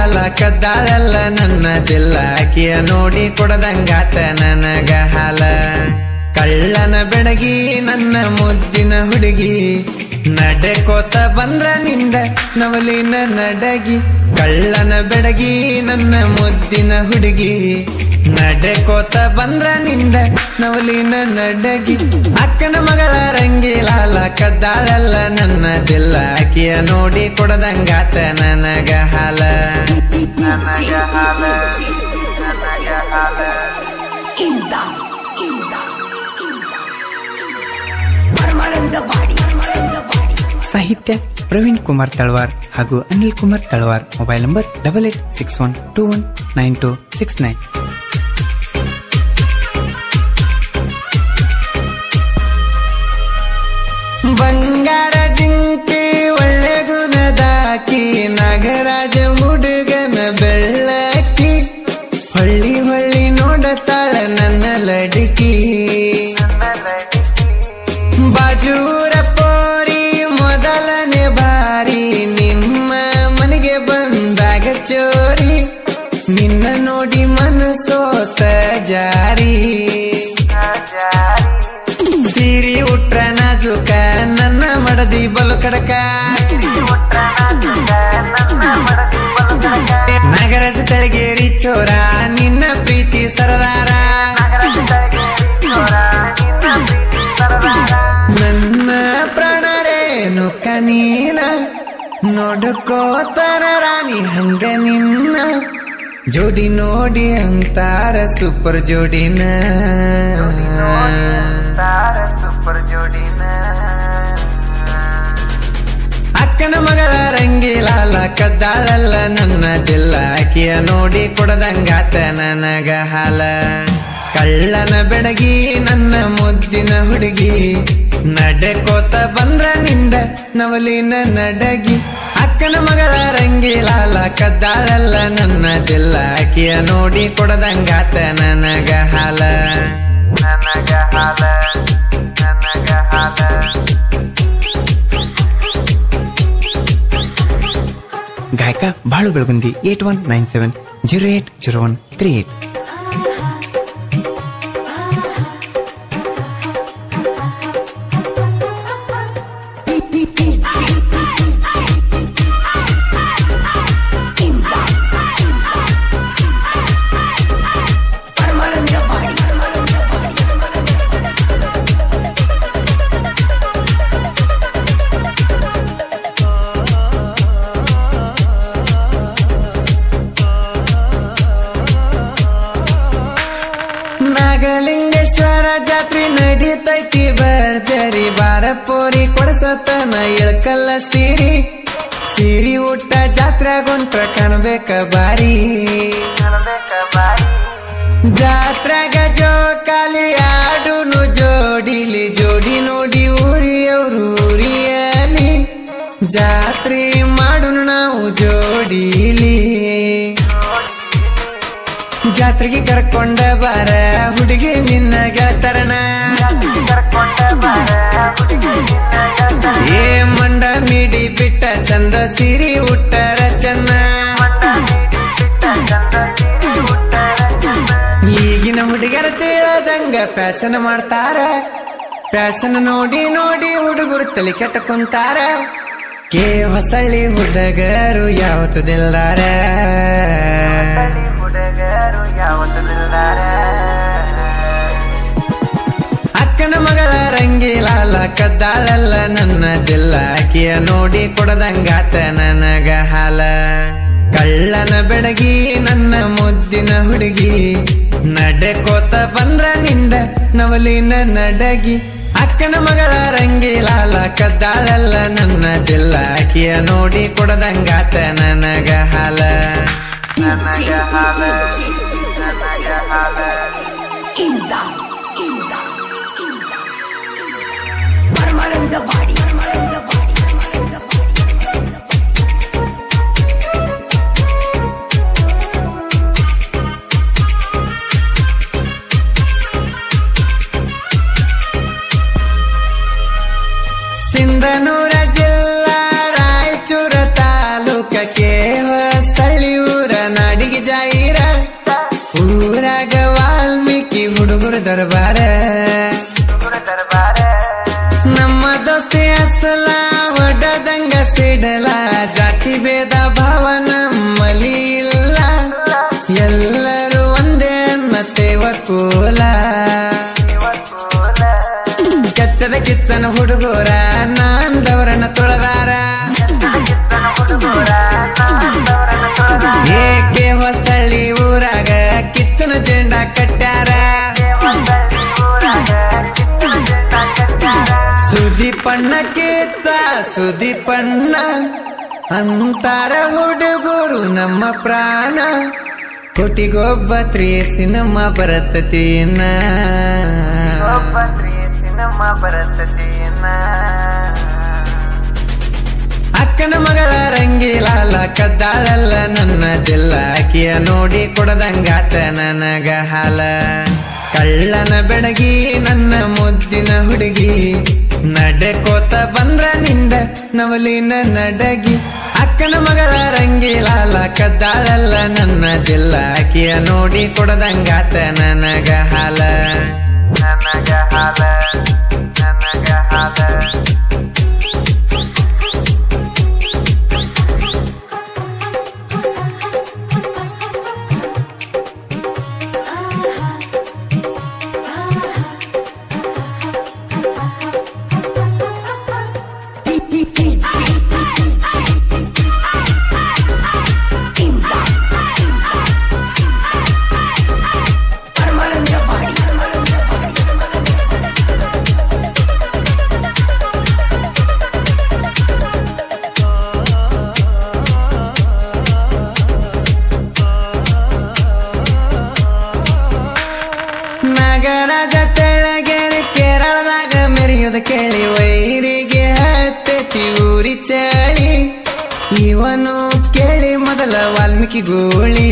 ಲಾಲ ಕದ್ದಾಳಲ್ಲ ನನ್ನ ದಿಲ್ಲ ಆಕಿಯ ನೋಡಿ ಕೊಡದಂಗಾತ ನನಗ ಹಾಲ ಕಳ್ಳನ ಬೆಡಗಿ ನನ್ನ ಮುದ್ದಿನ ಹುಡುಗಿ ನಡೆಕೋತ ಬಂದ್ರ ನಿಂದ ನವಲಿನ ನಡಗಿ ಕಳ್ಳನ ಬೆಡಗಿ ನನ್ನ ಮುದ್ದಿನ ಹುಡುಗಿ ನಡೆಕೋತ ಬಂದ್ರ ನಿಂದ ನವಲಿನ ನಡಗಿ ಅಕ್ಕನ ಮಗಳ ರಂಗಿಲಾಲ ಕದ್ದಾಳಲ್ಲ ನನ್ನ ದಿಲ್ಲ ಆಕಿಯ ನೋಡಿ ಕೊಡದಂಗಾತ ನನಗ ಹಾಲ ನನಗ ಹಾಲ ನನಗ ಹಾಲ Imdad, imdad, imdad. Paramanandawadi Paramanandawadi ಸಾಹಿತ್ಯ ಪ್ರವೀಣ್ ಕುಮಾರ್ ತಳವಾರ್ ಹಾಗೂ Anil Kumar Talawar mobile number double eight six one two one nine two six nine ಬಂಗಾರ ಜಿಂಕಿ ಒಳ್ಳೆ ಗುಣದಾಕಿ ನಾಗರಾಜ ಹುಡುಗನ ಬೆಳ್ಳಕ್ಕಿ ಹೊಳ್ಳಿ ಹೊಳ್ಳಿ ನೋಡತಾಳ ನನ್ನ ಲಡಕಿ ಬಾಜೂರ ಪೋರಿ ಮೊದಲನೇ ಬಾರಿ ನಿಮ್ಮ ಮನೆಗೆ ಬಂದಾಗ ಚೋರಿ ನಿನ್ನ ನೋಡಿ ಮನಸೋತ ಜಾರಿ ಸೀರಿ ಉಟ್ರ ನಾಜುಕ ನನ್ನ ಮಡದಿ ಬಲು ಕಡಕ ನಗರದ ತಳಗೇರಿ ಚೋರ ನಿನ್ನ ಪ್ರೀತಿ ಸರದಾರ ನನ್ನ ಪ್ರಾಣರೇನು ಕನೀನ ನೋಡ್ಕೋತಾರ ರಾಣಿ ಹಂಗ ನಿನ್ನ ಜೋಡಿ ನೋಡಿ ಅಂತಾರ ಸೂಪರ್ ಜೋಡಿನ ಅಕ್ಕನ ಮಗಳ ರಂಗಿಲಾಲ ಕದ್ದಾಳಲ್ಲ ನನ್ನ ದಿಲ್ಲ ಆಕಿಯ ನೋಡಿ ಕೊಡದಂಗಾತ ನನಗ ಹಾಲ ಕಳ್ಳನ ಬೆಡಗಿ ನನ್ನ ಮುದ್ದಿನ ಹುಡುಗಿ ನಡೆಕೋತ ಬಂದ್ರ ನಿಂದ ನವಲಿನ ನಡಗಿ ಅಕ್ಕನ ಮಗಳ ರಂಗಿಲಾಲ ಕದ್ದಾಳಲ್ಲ ನನ್ನ ದಿಲ್ಲ ಆಕಿಯ ನೋಡಿ ಕೊಡದಂಗಾತ ನನಗ ಹಾಲ ನನಗ ಹಾಲ ನನಗ ಹಾಲ ಗಾಯಕ Balu Belagundi eight one nine seven zero eight zero one three eight imdad, Paramanandawadi Paramanandawadi Nagalingeshwara ಜಾತ್ರೆ ನಡೀತೈತಿ ಭರ್ಜರಿ ಬಾರ ಪೋರಿ ಕೊಡಸತನ ಇಳ್ಕಲ್ಲ ಸೀರಿ ಸೀರಿ ಊಟ ಜಾತ್ರೆಗೊಂಟ್ರ ಕಾಣ್ಬೇಕ ಬಾರಿ ಜಾತ್ರೆಗ ಜೋಕಾಲಿ ಆಡುನು ಜೋಡಿಲಿ ಜೋಡಿ ನೋಡಿ ಊರಿ ಅವ್ರು ಊರಿಯಲಿ ಜಾತ್ರೆ ಮಾಡುನು ನಾವು ಜೋಡಿಲಿ ಜಾತ್ರೆಗೆ ಕರ್ಕೊಂಡ ಬಾರ ಹುಡುಗಿ ನಿನ್ನ ಗೆಳತರನ ಏ ಮಂಡ ಮಿಡಿ ಬಿಟ್ಟ ಚಂದ ಸಿರಿ ಉಟ್ಟರ ಚೆನ್ನ ಈಗಿನ ಹುಡುಗರ ತಿಳದಂಗ ಫ್ಯಾಷನ್ ಮಾಡ್ತಾರ ಫ್ಯಾಷನ್ ನೋಡಿ ನೋಡಿ ಹುಡುಗರು ತಲೆ ಕೆಟ್ಟ ಕುಂತಾರ ಕೇ ಹೊಸಳ್ಳಿ ಹುಡುಗರು ಯಾವತ್ತದಿಲ್ದಾರ ಅಕ್ಕನ ಮಗಳ ರಂಗಿಲಾಲ ಕದ್ದಾಳಲ್ಲ ನನ್ನ ದಿಲ್ಲ ಆಕಿಯ ನೋಡಿ ಕೊಡದಂಗಾತ ನನಗ ಹಾಲ ಕಳ್ಳನ ಬೆಡಗಿ ನನ್ನ ಮುದ್ದಿನ ಹುಡುಗಿ ನಡೆಕೋತ ಬಂದ್ರ ನಿಂದ ನವಲಿನ ನಡಗಿ ಅಕ್ಕನ ಮಗಳ ರಂಗಿಲಾಲ ಕದ್ದಾಳಲ್ಲ ನನ್ನ ದಿಲ್ಲ ಆಕಿಯ ನೋಡಿ ಕೊಡದಂಗಾತ ನನಗ ಹಾಲ ನನಗ ಹಾಲ ನನಗ ಹಾಲ imdad, imdad, imdad. Paramanandawadi Paramanandawadi Paramanandawadi ಸಿಂಧನೂರ ಜಿಲ್ಲಾ ರಾಯಚೂರ ತಾಲೂಕಕ್ಕೆ ಹೊಸಳ್ಳಿ ಊರ ಗುರು ದರ್ಬಾರ ನಮ್ಮ ದೋಸ್ತಿ ಅಸಲ ಒಡದಂಗ ಸಿಡಲ ಜಾತಿ ಭೇದ ಭಾವ ನಮ್ಮಲ್ಲಿ ಇಲ್ಲ ಎಲ್ಲರೂ ಒಂದೇ ಅನ್ನತೇವ ಕೂಲ ಕೆಚ್ಚದ ಕಿಚ್ಚನ ಹುಡುಗರ ನಾಂದವರನ್ನ ತೊಳೆದಾರ ಏಕೆ ಹೊಸಳ್ಳಿ ಊರಾಗ ಕಿಚ್ಚನ ಜೆಂಡ ಕಟ್ಟ್ಯಾರ ಸುದೀಪಣ್ಣ ಕಿಚ್ಚ ಸುದೀಪಣ್ಣ ಅಂತಾರ ಹುಡುಗರು ನಮ್ಮ ಪ್ರಾಣ ಕೋಟಿಗೊಬ್ಬ ತ್ರೀ ಸಿನಿಮಾ ಬರತತೀನ ಅಕ್ಕನ ಮಗಳ ರಂಗಿಲಾಲ ಕದ್ದಾಳಲ್ಲ ನನ್ನ ದಿಲ್ಲ ಆಕಿಯ ನೋಡಿ ಕೊಡದಂಗಾತ ನನಗ ಹಾಲ ಕಳ್ಳನ ಬೆಡಗಿ ನನ್ನ ಮುದ್ದಿನ ಹುಡುಗಿ ನಡ್ಕೋತ ಬಂದ್ರ ನಿಂದ ನವಲಿನ ನಡಗಿ ಅಕ್ಕನ ಮಗಳ ರಂಗಿಲಾಲ ಕದ್ದಾಳಲ್ಲ ನನ್ನ ದಿಲ್ಲ ಆಕಿಯ ನೋಡಿ ಕೊಡದಂಗಾತ ನನಗ ಹಾಲ ನನಗ ಹಾಲ ನನಗ ಹಾಲ ನಗರದ ತೆಳಗೆರೆ ಕೇರಳದಾಗ ಮೆರೆಯುದ ಕೇಳಿ ವೈರಿಗೆ ಹತ್ತತಿ ಊರಿ ಚಳಿ ಇವನು ಕೇಳಿ ಮೊದಲ ವಾಲ್ಮೀಕಿ ಗೋಳಿ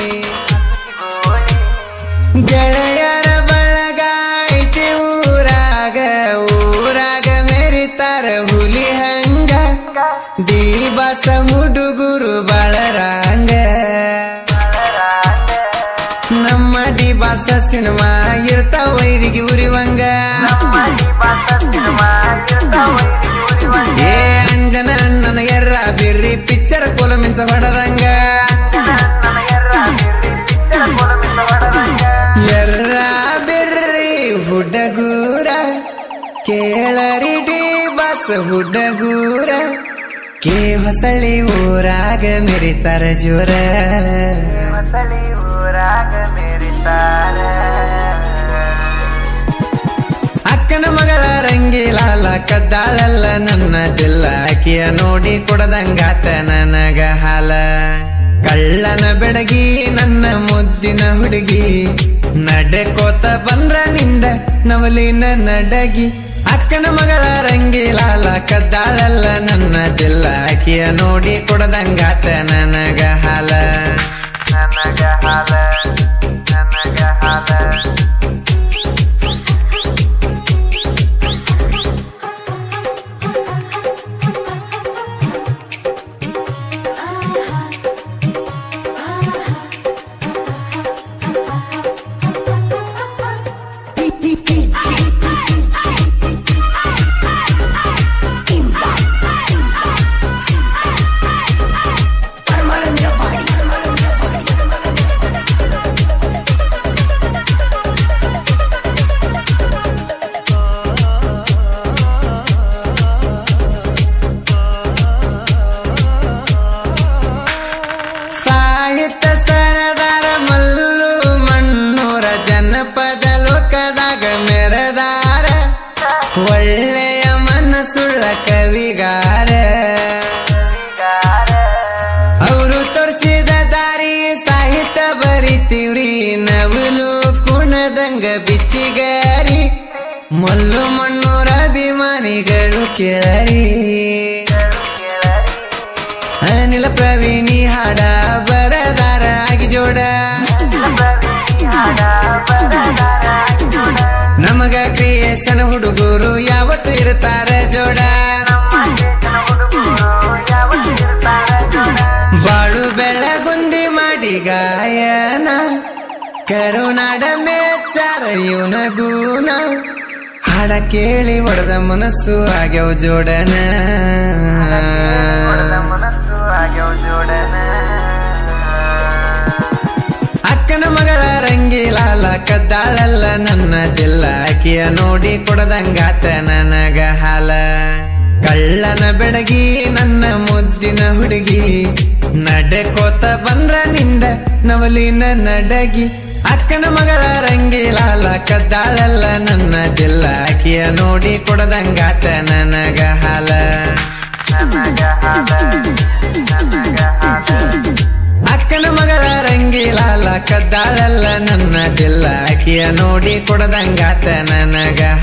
ಗೆಳೆಯರ ಬಳಗ ಐತಿ ಊರಾಗ ಊರಾಗ ಮೆರಿತಾರ ಹುಲಿ ಹಂಗ ದೀಬಾಸ ಹುಡುಗರು ಬಾಳರಾಂಗ ನಮ್ಮ ಡಿ ಬಾಸ ಸಿನಿಮಾ ಇರ್ತಾವ ವೈರಿಗೆ ಉರಿವಂಗ ಏ ಅಂಜನ ನನ್ನ ಎರ್ರ ಬಿರ್ರಿ ಪಿಕ್ಚರ್ ಕೋಲ ಮಿಂಚ ಹೊಡದಂಗ ಎರ್ರ ಬಿರ್ರಿ ಹುಡುಗೂರ ಕೇಳರಿ ಡಿ ಬಾಸ್ ಹುಡುಗೂರ ಕೇ ಹೊಸಳಿ ಊರಾಗ ಮೆರಿತಾರ ಜೋರ ಅಕ್ಕನ ಮಗಳ ರಂಗಿಲಾಲ ಕದ್ದಾಳಲ್ಲ ನನ್ನ ದಿಲ್ಲ ಆಕಿಯ ನೋಡಿ ಕೊಡದಂಗಾತ ನನಗ ಹಾಲ ಕಳ್ಳನ ಬೆಡಗಿ ನನ್ನ ಮುದ್ದಿನ ಹುಡುಗಿ ನಡ್ಕೋತ ಬಂದ್ರ ನಿಂದ ನವಲಿನ ನಡಗಿ ಅಕ್ಕನ ಮಗಳ ರಂಗಿಲಾಲ ಕದ್ದಾಳಲ್ಲ ನನ್ನ ದಿಲ್ಲ ಆಕಿಯ ನೋಡಿ ಕೊಡದಂಗಾತ ನನಗ ಹಾಲ ನನಗ ಹಾಲ ನನಗ ಹಾಲ ಸಾಹಿತ್ಯ ಸರದಾರ ಮಲ್ಲು ಮಣ್ಣೂರ ಜನಪದ ಲೋಕದಾಗ ಮೆರದಾರ ಒಳ್ಳೆಯ ಮನಸ್ಸುಳ್ಳ ಕವಿಗಾರ ಅವರು ತೋರಿಸಿದ ದಾರಿ ಸಾಹಿತ್ಯ ಬರಿತೀವ್ರಿ ನವಲು ಕುಣದಂಗ ಬಿಚ್ಚಿಗಾರಿ ಮಲ್ಲು ಮಣ್ಣೂರ ಅಭಿಮಾನಿಗಳು ಕೇಳರಿ ಅನಿಲ ಪ್ರವೀಣಿ ಹಾಡ ಬರದಾರ ಆಗಿ ಜೋಡ ನಮಗ ಕ್ರಿಯೇಷನ್ ಹುಡುಗರು ಯಾವತ್ತು ಇರ್ತಾರ ಜೋಡ ಬಾಳು ಬೆಳಗುಂದಿ ಮಾಡಿ ಗಾಯನ ಕರುನಾಡ ಮೇಚಾರ ಇವನ ಗೂನ ಹಾಡ ಕೇಳಿ ಹೊಡೆದ ಮನಸ್ಸು ಆಗ್ಯವ ಜೋಡನ ಅಕ್ಕನ ಮಗಳ ರಂಗಿಲಾಲ ಕದ್ದಾಳಲ್ಲ ನನ್ನ ದಿಲ್ಲ ಆಕಿಯ ನೋಡಿ ಕೊಡದಂಗಾತ ನನಗ ಹಾಲ ಕಳ್ಳನ ಬೆಡಗಿ ನನ್ನ ಮುದ್ದಿನ ಹುಡುಗಿ ನಡ್ಕೋತ ಬಂದ್ರ ನಿಂದ ನವಲಿನ ನಡಗಿ ಅಕ್ಕನ ಮಗಳ ರಂಗಿಲಾಲ ಕದ್ದಾಳಲ್ಲ ನನ್ನ ದಿಲ್ಲ ಆಕಿಯ ನೋಡಿ ಕೊಡದಂಗಾತ ನನಗ ಹಾಲ ಅಕ್ಕನ ಮಗಳ ರಂಗಿಲಾಲ ಕದ್ದಾಳಲ್ಲ ನನ್ನ ದಿಲ್ಲ ಆಕಿಯ ನೋಡಿ ಕೊಡದಂಗಾತ ನನಗ